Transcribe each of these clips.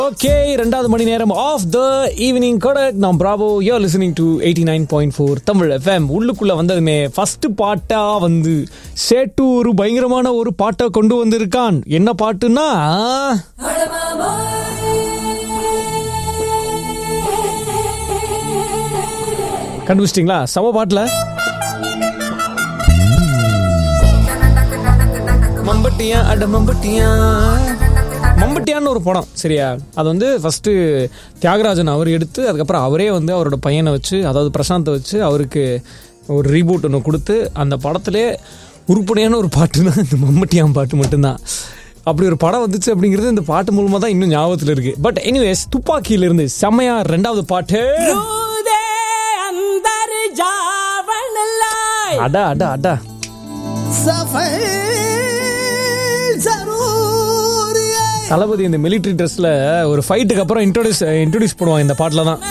Okay ரெண்டாவது மணி நேரம் of the evening கொடக் நான் bravo you listening to eighty nine point four Tamil FM உள்ளுக்குள்ள வந்ததுமே ஃபர்ஸ்ட் பாட்டா வந்து சேட்டு ஒரு பயங்கரமான ஒரு பாட்டை கொண்டு வந்திருக்கான் என்ன பாட்டுன்னா கண்டுபிடிச்சிட்டிங்களா சம பாட்டில் மம்பட்டியா அட மம்பட்டியா மம்பட்டியான்னு ஒரு படம் சரியா அது வந்து ஃபஸ்ட்டு தியாகராஜன் அவர் எடுத்து அதுக்கப்புறம் அவரே வந்து அவரோட பையனை வச்சு அதாவது பிரசாந்தை வச்சு அவருக்கு ஒரு ரீபூட் ஒன்று கொடுத்து அந்த படத்திலே உருப்படியான ஒரு பாட்டுனா இந்த மம்பட்டியான் பாட்டு மட்டும்தான் அப்படி ஒரு படம் வந்துச்சு அப்படிங்கிறது இந்த பாட்டு மூலமாக தான் இன்னும் ஞாபகத்தில் இருக்கு பட் எனிவேஸ் துப்பாக்கியிலிருந்து செம்மையா ரெண்டாவது பாட்டு अंदर जावन लाए அடா அடா அடா सफर जरूर है தளபதி இந்த மிலிட்ரி ட்ரெஸ்ல ஒரு ஃபைட்டுக்கு அப்புறம் இன்ட்ரோடியூஸ் இன்ட்ரோடியூஸ் பண்ணுவாங்க இந்த பாட்டில் தான்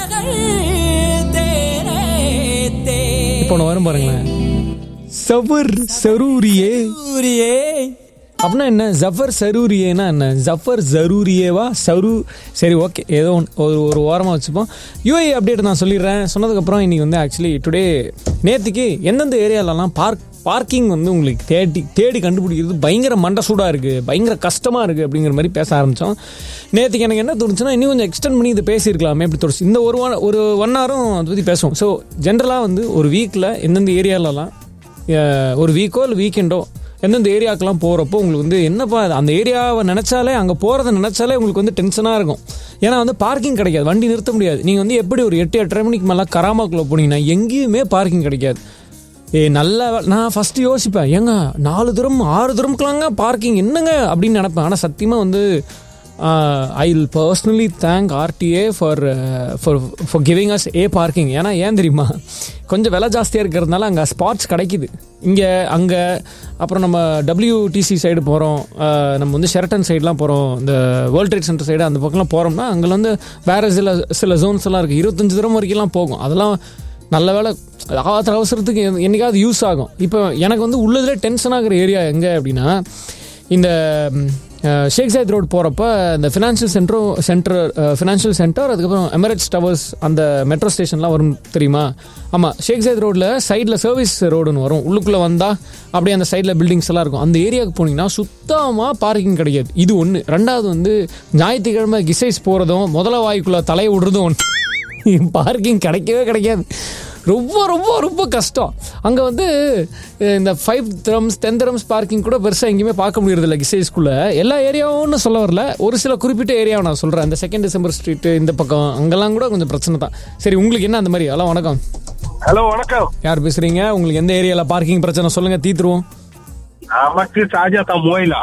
तेरे तेरे இப்போ ஒன்று வரும் பாருங்களேன் சவர் சரூரியே सूर्ये அப்படின்னா என்ன ஜஃபர் சரூரியேனா என்ன ஜஃபர் ஜரூரியேவா சரு சரி ஓகே ஏதோ ஒன்று ஒரு ஒரு ஓரமாக வச்சுப்போம் யூஐ அப்டேட் நான் சொல்லிடுறேன் சொன்னதுக்கப்புறம் இன்னைக்கு வந்து ஆக்சுவலி டுடே நேற்றுக்கு எந்தெந்த ஏரியாலலாம் பார்க் பார்க்கிங் வந்து உங்களுக்கு தேடி தேடி கண்டுபிடிக்கிறது பயங்கர மண்டை சூடாக இருக்குது பயங்கர கஷ்டமாக இருக்குது அப்படிங்கிற மாதிரி பேச ஆரம்பித்தோம் நேற்றுக்கு எனக்கு என்ன தோணுச்சுன்னா இன்னும் கொஞ்சம் எக்ஸ்டெண்ட் பண்ணி இதை பேசியிருக்கலாமே எப்படி தோணுச்சு இந்த ஒரு one- ஒரு ஒன் ஹவரும் அதை பற்றி பேசுவோம் ஸோ ஜென்ரலாக வந்து ஒரு வீக்கில் எந்தெந்த ஏரியாலலாம் அஹ், ஒரு வீக்கோ இல்லை வீக்கெண்டோ எந்தெந்த ஏரியாக்கெல்லாம் போகிறப்போ உங்களுக்கு வந்து என்னப்பா இது, அந்த ஏரியாவை நினச்சாலே அங்கே போகிறத நினச்சாலே உங்களுக்கு வந்து டென்ஷனாக இருக்கும் ஏன்னா வந்து பார்க்கிங் கிடைக்காது வண்டி நிறுத்த முடியாது நீங்கள் வந்து எப்படி ஒரு எட்டு எட்டரை மணிக்கு மேலே கராமாக்குள்ளே போனீங்கன்னா எங்கேயுமே பார்க்கிங் கிடைக்காது ஏ நல்ல வே- நான் ஃபஸ்ட்டு யோசிப்பேன் ஏங்க நாலு தூரம் ஆறு தூரம்க்கலாங்க பார்க்கிங் என்னங்க அப்படின்னு நினப்பேன் ஆனால் சத்தியமாக வந்து I will personally thank RTA for for for giving us a parking ஏன்னா ஏன் தெரியுமா கொஞ்சம் விலை ஜாஸ்தியாக இருக்கிறதுனால அங்கே ஸ்பாட்ஸ் கிடைக்குது இங்கே அங்கே அப்புறம் நம்ம டபிள்யூடிசி சைடு போகிறோம் நம்ம வந்து ஷெரட்டன் சைட்லாம் போகிறோம் இந்த வேர்ல்ட் ட்ரேட் சென்டர் சைடு அந்த பக்கம்லாம் போகிறோம்னா அங்கே வந்து வேறு சில சில ஜோன்ஸ் எல்லாம் இருக்குது இருபத்தஞ்சு தூரம் வரைக்கும்லாம் போகும் அதெல்லாம் நல்ல வேலை ஆத்திர அவசரத்துக்கு எ- என்னைக்காவது யூஸ் ஆகும் இப்போ எனக்கு வந்து உள்ளதுலே டென்ஷன் ஆகிற ஏரியா எங்கே அப்படின்னா இந்த ம், அஹ், ஷேக் சைத் ரோடு போகிறப்ப இந்த ஃபினான்ஷியல் சென்டரும் சென்டர் ஃபினான்ஷியல் சென்டர் அதுக்கப்புறம் எமரேட்ஸ் டவர்ஸ் அந்த மெட்ரோ ஸ்டேஷன்லாம் வரும் தெரியுமா ஆமாம் ஷேக் சைத் ரோட்டில் சைடில் சர்வீஸ் ரோடுன்னு வரும் உள்ளுக்குள்ளே வந்தால் அப்படியே அந்த சைடில் பில்டிங்ஸ் எல்லாம் இருக்கும் அந்த ஏரியாவுக்கு போனீங்கன்னா சுத்தமாக பார்க்கிங் கிடைக்காது இது ஒன்று ரெண்டாவது வந்து ஞாயிற்றுக்கிழமை கிசைஸ் போகிறதும் முதல வாய்க்குள்ளே தலையை விடுறதும் ஒன்று பார்க்கிங் கிடைக்கவே கிடைக்காது ரொம்ப ரொம்ப ரொம்ப கஷ்டம் அங்கே வந்து அஹ், இந்த five dirhams ten dirhams parking கூட பெருசாக எங்கேயுமே பார்க்க முடியறதில்ல கிசைஸ்குள்ளே எல்லா ஏரியாவும் சொல்ல வரல ஒரு சில குறிப்பிட்ட ஏரியாவை நான் சொல்கிறேன் இந்த செகண்ட் டிசம்பர் ஸ்ட்ரீட்டு இந்த பக்கம் அங்கெல்லாம் கூட கொஞ்சம் பிரச்சனை தான் சரி உங்களுக்கு என்ன அந்த மாதிரி ஹலோ வணக்கம் ஹலோ வணக்கம் யார் பேசுகிறீங்க உங்களுக்கு எந்த ஏரியாவில் பார்க்கிங் பிரச்சனை சொல்லுங்கள் தீத்துருவோம் நமக்கு சாஜாத்தா மோயிலா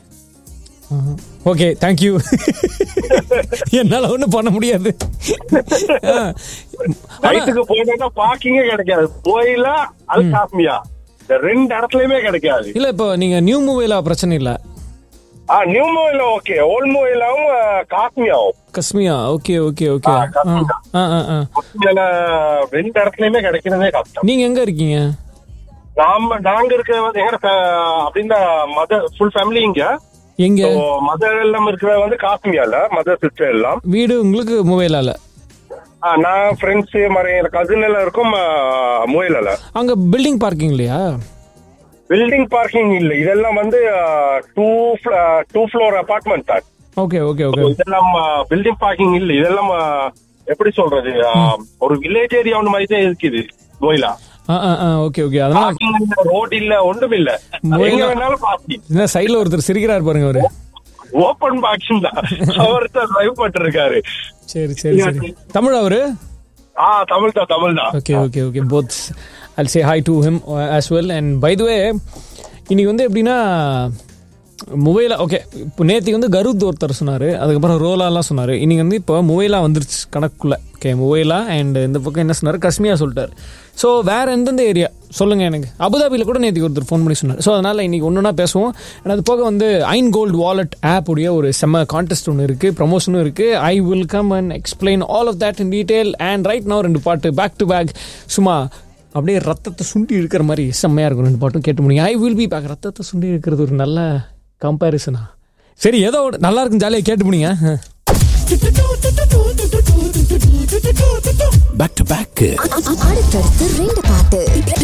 ஓகே தேங்க்யூ என்னால் ஒன்றும் பண்ண முடியாது ஆ. ஆனா- நைட்டுக்கு போயிட்டா பார்க்கிங்கே கிடைக்காது மோயிலா அல் காஸ்மியா இந்த ரெண்டு இடத்துலயுமே கிடைக்காது இல்ல இப்போ நீங்க நியூ மூவில பிரச்சனை இல்ல ஆ நியூ மோயில ஓகே ஓல்ட் மோயிலாவும் காஸ்மியாவும் கஸ்மியா ஓகே ஓகே ஓகே ஆ, கஸ்மியா. காஸ்மியால ரெண்டு இடத்துலயுமே கிடைக்கிறதே கஷ்டம் நீங்க எங்க இருக்கீங்க நாம நாங்க இருக்கிற வந்து எங்க fa- அப்படின்னா மதர் ஃபுல் ஃபேமிலி இங்க எங்க மதர் எல்லாம் இருக்கிறது வந்து காஸ்மியால மதர் சிஸ்டர் எல்லாம் வீடு உங்களுக்கு மொபைலால ஆ, நான் ஃப்ரெண்ட்ஸ் மாதிரி கசின் எல்லாம் இருக்கும் மோயிலால அங்க பில்டிங் பார்க்கிங் இல்லையா பில்டிங் பார்க்கிங் இல்ல இதெல்லாம் வந்து டூ டூ ஃப்ளோர் அபார்ட்மெண்ட் தான் ஓகே ஓகே ஓகே இதெல்லாம் பில்டிங் பார்க்கிங் இல்ல இதெல்லாம் ஆ, எப்படி சொல்றது ஆ, ஒரு வில்லேஜ் ஏரியா ஒன்று மாதிரி தான் இருக்குது மோயிலா ஆ ஆ ஆ ஓகே ஓகே அதனால பார்க்கிங் இல்ல ரோட் இல்ல ஒன்றும் இல்ல மொயிலா- எங்க வேணாலும் பார்க்கிங் என்ன சைடுல ஒருத்தர் சிரிக்கிறார் பாருங்க அவரு ஓபன் பார்க்கிங் தான் அவர் தான் டிரைவ் பண்ணிருக்காரு சரி சரி சரி தமிழ் அவரு ஆ தமிழ் தான் தமிழ் தான் okay okay okay both I'll say hi to him as well and by the way இன்னைக்கு வந்து எப்படின்னா மொபைலா ஓகே இப்போ நேற்றுக்கு வந்து கருத் ஒருத்தர் சொன்னார் அதுக்கப்புறம் ரோலாலாம் சொன்னார் இன்னைக்கு வந்து இப்போ மொபைலா வந்துருச்சு கணக்குள்ள ஓகே மொபைலா அண்ட் இந்த பக்கம் என்ன சொன்னார் கஸ்மியா சொல்லிட்டார் ஸோ வேற எந்தெந்த ஏரியா சொல்லுங்கள் எனக்கு அபுதாபியில் கூட நேற்றுக்கு ஒருத்தர் ஃபோன் பண்ணி சொன்னார் ஸோ அதனால் இன்னைக்கு ஒன்றுனா பேசுவோம் and அது போக வந்து ஐன் கோல்டு வாலெட் ஆப் உடைய ஒரு செம்ம கான்டெஸ்ட் ஒன்று இருக்குது ப்ரமோஷனும் இருக்குது I will come and explain all of that in detail and right no ரெண்டு பாட்டு பேக் டு பேக் சும்மா அப்படியே ரத்தத்தை சுண்டி இருக்கிற மாதிரி செம்மையாக இருக்கும் ரெண்டு பாட்டும் கேட்டு முடியும் ஐ வில் பி பேக் ரத்தத்தை சுண்டி இருக்கிறது ஒரு நல்ல கம்பேரிசனா சரி ஏதோ ஒண்ணு நல்லா இருக்கும் ஜாலியாக கேட்டு முடியுங்க பேக் டு பேக் அடுத்தடுத்து ரெண்டு பாட்டு